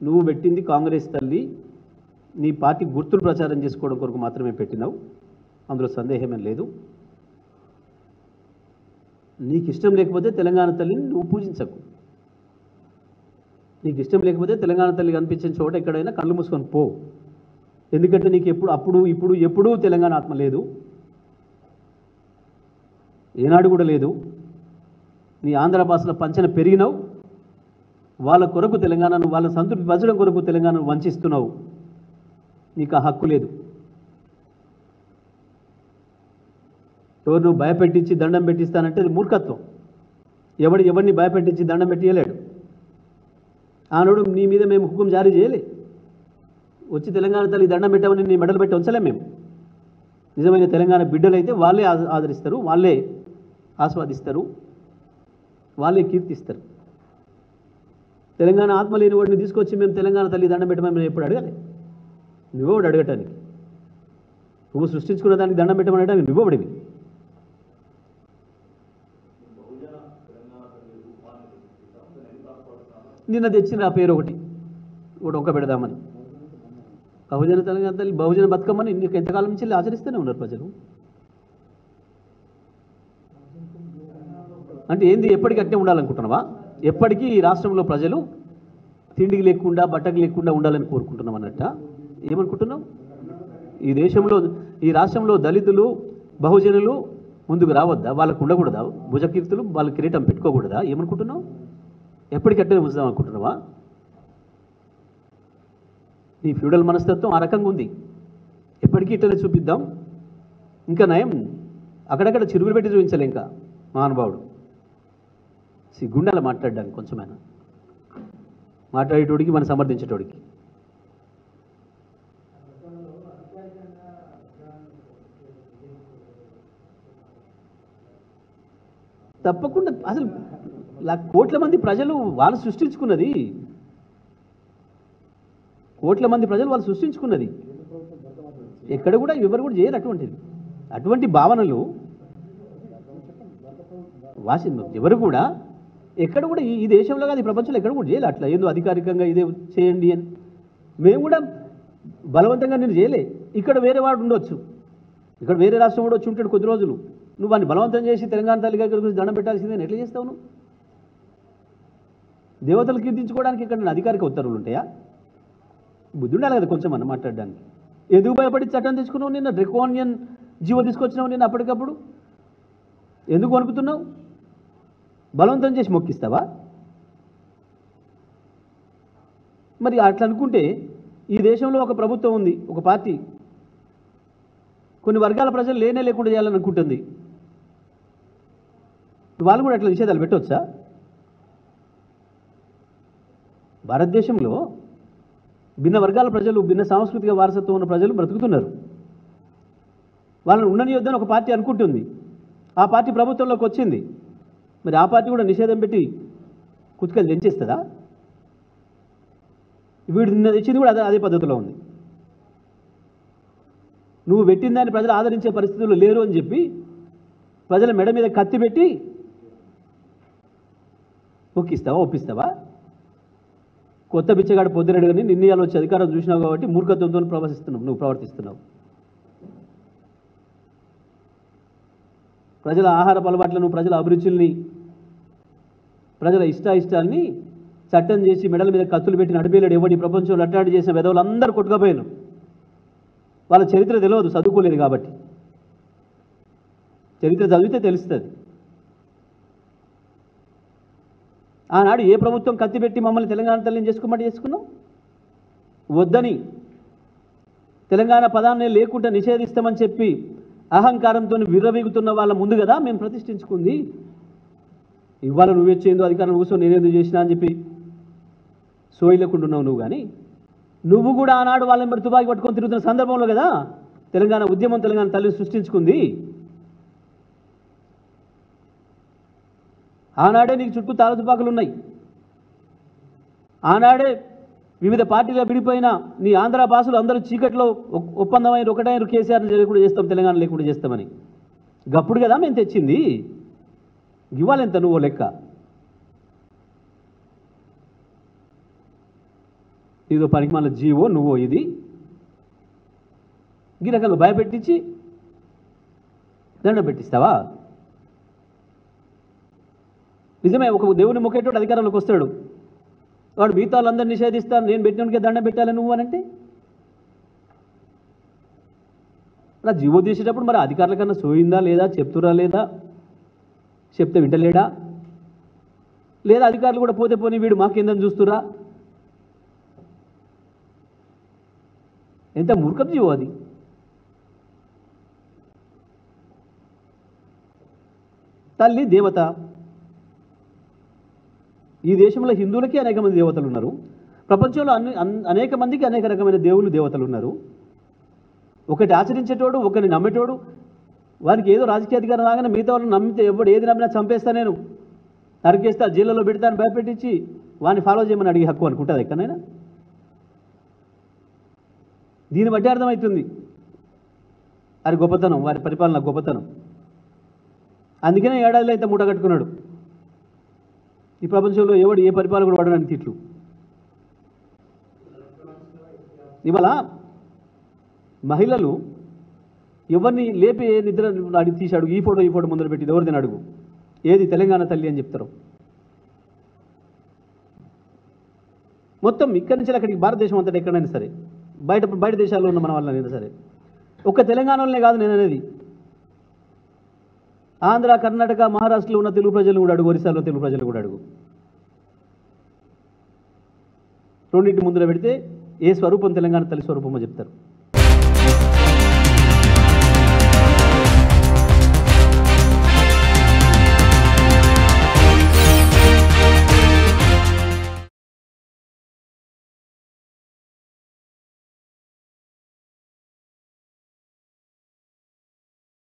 నువ్వు పెట్టింది కాంగ్రెస్ తల్లి నీ పార్టీ గుర్తులు ప్రచారం చేసుకోవడం కొరకు మాత్రమే పెట్టినావు అందులో సందేహమేం లేదు నీకు ఇష్టం లేకపోతే తెలంగాణ తల్లిని నువ్వు పూజించకు నీకు ఇష్టం లేకపోతే తెలంగాణ తల్లి కనిపించిన చోట ఎక్కడైనా కళ్ళు మూసుకొని పో ఎందుకంటే నీకు ఎప్పుడు అప్పుడు ఇప్పుడు ఎప్పుడూ తెలంగాణ ఆత్మ లేదు ఏనాడు కూడా లేదు నీ ఆంధ్ర భాషలో పంచన పెరిగినావు వాళ్ళ కొరకు తెలంగాణను వాళ్ళ సంతృప్తి పరచడం కొరకు తెలంగాణను వంచిస్తున్నావు నీకు ఆ హక్కు లేదు ఎవరు నువ్వు భయపెట్టించి దండం పెట్టిస్తానంటే అది మూర్ఖత్వం ఎవడు ఎవరిని భయపెట్టించి దండం పెట్టియలేడు ఆనాడు నీ మీద మేము హుకుం జారీ చేయలే వచ్చి తెలంగాణ తల్లి దండం పెట్టామని నీ మెడలు పెట్టి ఉంచలేం మేము నిజమైన తెలంగాణ బిడ్డలైతే వాళ్ళే ఆ- ఆదరిస్తారు వాళ్ళే ఆస్వాదిస్తారు వాళ్ళే కీర్తిస్తారు తెలంగాణ ఆత్మ లేని వాడిని తీసుకొచ్చి మేము తెలంగాణ తల్లి దండం పెట్టమని మేము ఎప్పుడు అడగాలి నువ్వోడు అడగటానికి నువ్వు సృష్టించుకున్న దానికి దండం పెట్టమని అడగడానికి నువ్వోడివి నిన్న తెచ్చిన ఆ పేరు ఒకటి ఒకటి ఒక పెడదామని బహుజన తెలంగాణ తల్లి బహుజన బతుకమ్మని నీకు ఎంతకాలం నుంచి వెళ్ళి ఆచరిస్తూనే ఉన్నారు ప్రజలు అంటే ఏంది ఎప్పటికీ అట్టే ఉండాలనుకుంటున్నావా ఎప్పటికీ ఈ రాష్ట్రంలో ప్రజలు తిండికి లేకుండా బట్టకి లేకుండా ఉండాలని కోరుకుంటున్నాం అన్నట్ట ఏమనుకుంటున్నావు ఈ దేశంలో ఈ రాష్ట్రంలో దళితులు బహుజనులు ముందుకు రావద్దా వాళ్ళకు ఉండకూడదా భుజకీర్తులు వాళ్ళ కిరీటం పెట్టుకోకూడదా ఏమనుకుంటున్నావు ఎప్పటికట్టే ఉంచుదాం అనుకుంటున్నావా నీ ఫ్యూడల్ మనస్తత్వం ఆ రకంగా ఉంది ఎప్పటికీ ఇట్లనే చూపిద్దాం ఇంకా నయం అక్కడక్కడ చిరుగులు పెట్టి చూపించలే ఇంకా మహానుభావుడు సిగ్గుండాల మాట్లాడడానికి కొంచెమైనా మాట్లాడేటోడికి మనం సమర్థించేటోడికి తప్పకుండా అసలు లా- కోట్ల మంది ప్రజలు వాళ్ళు సృష్టించుకున్నది కోట్ల మంది ప్రజలు వాళ్ళు సృష్టించుకున్నది ఎక్కడ కూడా ఎవరు కూడా చేయరు అటువంటిది అటువంటి భావనలు వాసి ఎవరు కూడా ఎక్కడ కూడా ఈ ఈ దేశంలో కాదు ఈ ప్రపంచంలో ఎక్కడ కూడా చేయలే అట్లా ఏదో అధికారికంగా ఇదే చేయండి అని మేము కూడా బలవంతంగా నేను చేయలే ఇక్కడ వేరే వాడు ఉండొచ్చు ఇక్కడ వేరే రాష్ట్రం కూడా వచ్చి ఉంటాడు కొద్ది రోజులు నువ్వు వాడిని బలవంతం చేసి తెలంగాణ తల్లి గారి గురించి దండం పెట్టాల్సిందే ఎట్లా చేస్తావు నువ్వు దేవతలు కీర్తించుకోవడానికి ఇక్కడ అధికారిక ఉత్తర్వులు ఉంటాయా బుద్ధి ఉండాలి కదా కొంచెం అన్న మాట్లాడడానికి ఎందుకు భయపడి చట్టం తెచ్చుకున్నావు నిన్న డ్రెకోనియన్ జీవో తీసుకొచ్చినావు నిన్న అప్పటికప్పుడు ఎందుకు వణుకుతున్నావు బలవంతం చేసి మొక్కిస్తావా మరి అట్లా అనుకుంటే ఈ దేశంలో ఒక ప్రభుత్వం ఉంది ఒక పార్టీ కొన్ని వర్గాల ప్రజలు లేనే లేకుండా చేయాలని అనుకుంటుంది వాళ్ళు కూడా అట్లా నిషేధాలు పెట్టవచ్చా భారతదేశంలో భిన్న వర్గాల ప్రజలు భిన్న సాంస్కృతిక వారసత్వం ఉన్న ప్రజలు బ్రతుకుతున్నారు వాళ్ళని ఉండనియొద్దని ఒక పార్టీ అనుకుంటుంది ఆ పార్టీ ప్రభుత్వంలోకి వచ్చింది మరి ఆ పార్టీ కూడా నిషేధం పెట్టి కుతుకలు తెంచేస్తుందా వీడు నిన్న తెచ్చింది కూడా అదే అదే పద్ధతిలో ఉంది నువ్వు పెట్టిన దాన్ని ప్రజలు ఆదరించే పరిస్థితుల్లో లేరు అని చెప్పి ప్రజల మెడ మీద కత్తి పెట్టి ఒక్కిస్తావా ఒప్పిస్తావా కొత్త బిచ్చగాడు పొద్దునడు కానీ నిన్నయాలు వచ్చి అధికారం చూసినావు కాబట్టి మూర్ఖత్వంతో ప్రవర్తిస్తున్నావు నువ్వు ప్రవర్తిస్తున్నావు ప్రజల ఆహార అలవాట్లను ప్రజల అభిరుచుల్ని ప్రజల ఇష్టాయిష్టాల్ని చట్టం చేసి మెడల మీద కత్తులు పెట్టి నడిపేలాడు ఎవడి ప్రపంచంలో అట్టాడి చేసిన విధవులు అందరూ కొట్టుకపోయాను వాళ్ళ చరిత్ర తెలియదు చదువుకోలేదు కాబట్టి చరిత్ర చదివితే తెలుస్తుంది ఆనాడు ఏ ప్రభుత్వం కత్తి పెట్టి మమ్మల్ని తెలంగాణ తల్లిని చేసుకోమంటే చేసుకున్నాం వద్దని తెలంగాణ పదాన్ని లేకుండా నిషేధిస్తామని చెప్పి అహంకారంతో విర్రవీగుతున్న వాళ్ళ ముందు కదా మేము ప్రతిష్ఠించుకుంది ఇవాళ నువ్వెచ్చేందో అధికారం కూర్చొని నేనేందో చేసినా అని చెప్పి సోయిలేకుండా ఉన్నావు నువ్వు కానీ నువ్వు కూడా ఆనాడు వాళ్ళని మరి తుపాకి పట్టుకొని తిరుగుతున్న సందర్భంలో కదా తెలంగాణ ఉద్యమం తెలంగాణ తల్లిని సృష్టించుకుంది ఆనాడే నీకు చుట్టూ తాళ తుపాకులు ఉన్నాయి ఆనాడే వివిధ పార్టీగా విడిపోయిన నీ ఆంధ్ర భాషలు అందరూ చీకట్లో ఒప్- ఒప్పందమైన ఒకటైన కేసీఆర్ని లేకుండా చేస్తాం తెలంగాణ లేకుండా చేస్తామని గప్పుడు కదా మేము తెచ్చింది ఇవ్వాలెంత నువ్వు లెక్క ఇదో పనికి మళ్ళీ జీవో నువ్వో ఇది ఈ రకంగా భయపెట్టించి దండం పెట్టిస్తావా నిజమే ఒక దేవుని మొక్కేటోడు అధికారంలోకి వస్తాడు వాడు మిగతా వాళ్ళందరినీ నిషేధిస్తాను నేను పెట్టినకే దండం పెట్టాలి నువ్వు అనంటే నా జీవో తీసేటప్పుడు మరి అధికారుల కన్నా సోయిందా లేదా చెప్తురా లేదా చెప్తే వింటలేడా లేదా అధికారులు కూడా పోతే పోనీ వీడు మాకేందని చూస్తురా ఎంత మూర్ఖం జీవో అది తల్లి దేవత ఈ దేశంలో హిందువులకి అనేక మంది దేవతలు ఉన్నారు ప్రపంచంలో అన్ని అన్- అనేక మందికి అనేక రకమైన దేవుళ్ళు దేవతలు ఉన్నారు ఒకటి ఆచరించేటోడు ఒకరిని నమ్మేటోడు వారికి ఏదో రాజకీయ అధికారం రాగానే మిగతా వాళ్ళని నమ్మితే ఎవడు ఏది నమ్మినా చంపేస్తా నేను నరికేస్తా జైల్లో పెడతాను భయపెట్టించి వాడిని ఫాలో చేయమని అడిగే హక్కు అనుకుంటుంది ఎక్కడైనా దీన్ని బట్టి అర్థమవుతుంది వారి గొప్పతనం వారి పరిపాలన గొప్పతనం అందుకనే ఏడాదిలో ఇంత మూట కట్టుకున్నాడు ఈ ప్రపంచంలో ఎవడు ఏ పరిపాలన కూడా వాడడానికి తిట్లు ఇవాళ మహిళలు ఎవరిని లేపి ఏ నిద్ర అడిగి తీసి అడుగు ఈ ఫోటో ఈ ఫోటో ముందర పెట్టి ఎవరిదని అడుగు ఏది తెలంగాణ తల్లి అని చెప్తారు మొత్తం ఇక్కడి నుంచి అక్కడికి భారతదేశం అంతటా ఎక్కడైనా సరే బయట బయట దేశాల్లో ఉన్న మన వాళ్ళైనా సరే ఒక్క తెలంగాణలోనే కాదు నేను అనేది ఆంధ్ర కర్ణాటక మహారాష్ట్రలో ఉన్న తెలుగు ప్రజలు కూడా అడుగు ఒరిస్సాలో తెలుగు ప్రజలు కూడా అడుగు రెండింటి ముందర పెడితే ఏ స్వరూపం తెలంగాణ తల్లి స్వరూపమో చెప్తారు